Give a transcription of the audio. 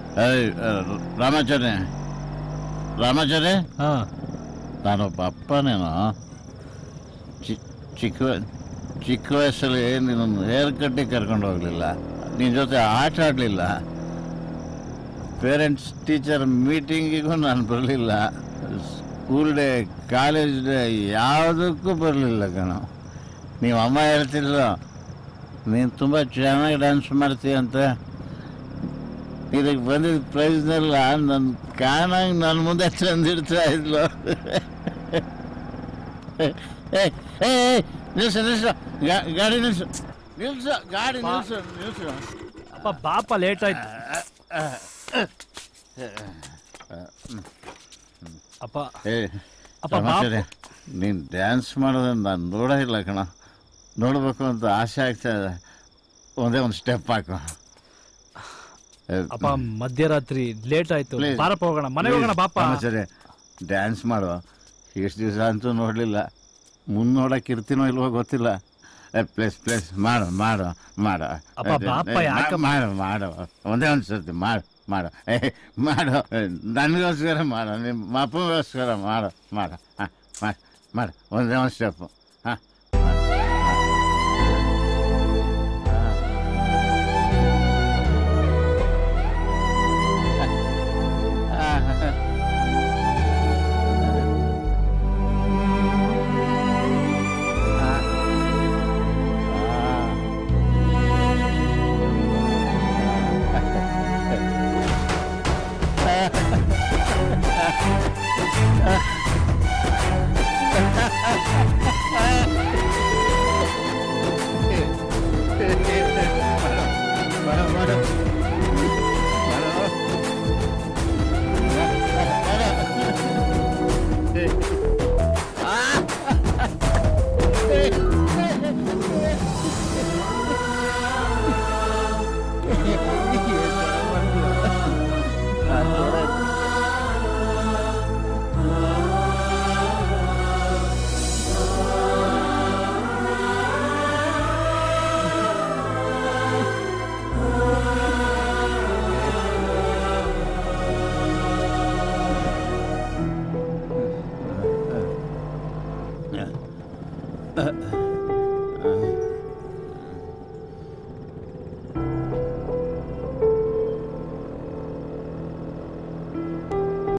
ಏಯ್, ಆ, ರಾಮಾಚಾರ್ಯ ರಾಮಾಚಾರ್ಯ ಹಾ ನಾನೊಬ್ಬ ಅಪ್ಪನೇನೋ ಚಿ ಚಿಕ್ಕ ವ- ಚಿಕ್ಕ ವಯಸ್ಸಲ್ಲಿ ನಿನ್ನನ್ನು ಹೇರ್ ಕಟ್ಟಿಗೆ ಕರ್ಕೊಂಡು ಹೋಗಲಿಲ್ಲ ನಿನ್ನ ಜೊತೆ ಆಟ ಆಡಲಿಲ್ಲ ಪೇರೆಂಟ್ಸ್ ಟೀಚರ್ ಮೀಟಿಂಗಿಗೂ ನಾನು ಬರಲಿಲ್ಲ ಸ್ಕೂಲ್ ಡೇ ಕಾಲೇಜ್ ಡೇ ಯಾವುದಕ್ಕೂ ಬರಲಿಲ್ಲ ಕಣ ನೀವು ಅಮ್ಮ ಹೇಳ್ತಿದ್ರು ನೀನು ತುಂಬ ಚೆನ್ನಾಗಿ ಡ್ಯಾನ್ಸ್ ಮಾಡ್ತೀಯ ಅಂತ ಇದಕ್ಕೆ ಬಂದಿದ್ದ ಪ್ರೈಸ್ನೆಲ್ಲ ನನ್ನ ಕಾಣಂಗೆ ನನ್ನ ಮುಂದೆ ತಂದಿಡ್ತಾ ಇದ್ಲು ಏ ಏ ನಿಲ್ಸು ನಿಲ್ಸು ಗಾ- ಗಾಡಿ ನಿಲ್ಸು ನಿಲ್ಸು ಗಾಡಿ ನಿಲ್ಸು ನಿಲ್ಸು ಅಪ್ಪ ಬಾಪ ಲೇಟ್ ಆಯ್ತು ಅಪ್ಪ ಏ ಅಪ್ಪ, ಸಮಾಚಾರ ನೀನು ಡ್ಯಾನ್ಸ್ ಮಾಡೋದನ್ನ ನಾನು ನೋಡೇ ಇಲ್ಲ ಕಣ ನೋಡಬೇಕು ಅಂತ ಆಸೆ ಆಗ್ತಾ ಇದೆ ಒಂದೇ ಒಂದು ಸ್ಟೆಪ್ ಹಾಕು ಏ, ಅಪ್ಪ ಮಧ್ಯರಾತ್ರಿ ಲೇಟ್ ಆಯ್ತು Please. ಬಾರಪ್ಪ ಹೋಗೋಣ ಮನೆಗೆ ಹೋಗೋಣ ಬಾಪ ಸಮಾಚಾರ ಡ್ಯಾನ್ಸ್ ಮಾಡುವ ಎಷ್ಟು ದಿವಸ ಅಂತೂ ನೋಡಲಿಲ್ಲ ಮುಂದೆ ನೋಡಕ್ಕೆ ಇರ್ತೀನೋ ಇಲ್ವೋ ಗೊತ್ತಿಲ್ಲ ಪ್ಲೇಸ್ ಪ್ಲೇಸ್ ಮಾಡು ಮಾಡು ಮಾಡು ಅಪ್ಪ, ಬಾಪ, ಏ, ಮಾ- ಯಾಕಪ್ಪ? ಮಾಡು ಮಾಡು ಒಂದೇ ಒಂದು ಸರ್ತಿ ಮಾಡು ಮಾಡು ಏ ಮಾಡು ನನಗೋಸ್ಕರ ಮಾಡು ನಿಮ್ಮ ಅಪ್ಪಗೋಸ್ಕರ ಮಾಡು ಮಾಡು ಹಾಂ ಮಾಡು ಮಾಡು ಒಂದೇ ಒಂದು ಸ್ಟೆಪ್ಪು ಹಾಂ Uh,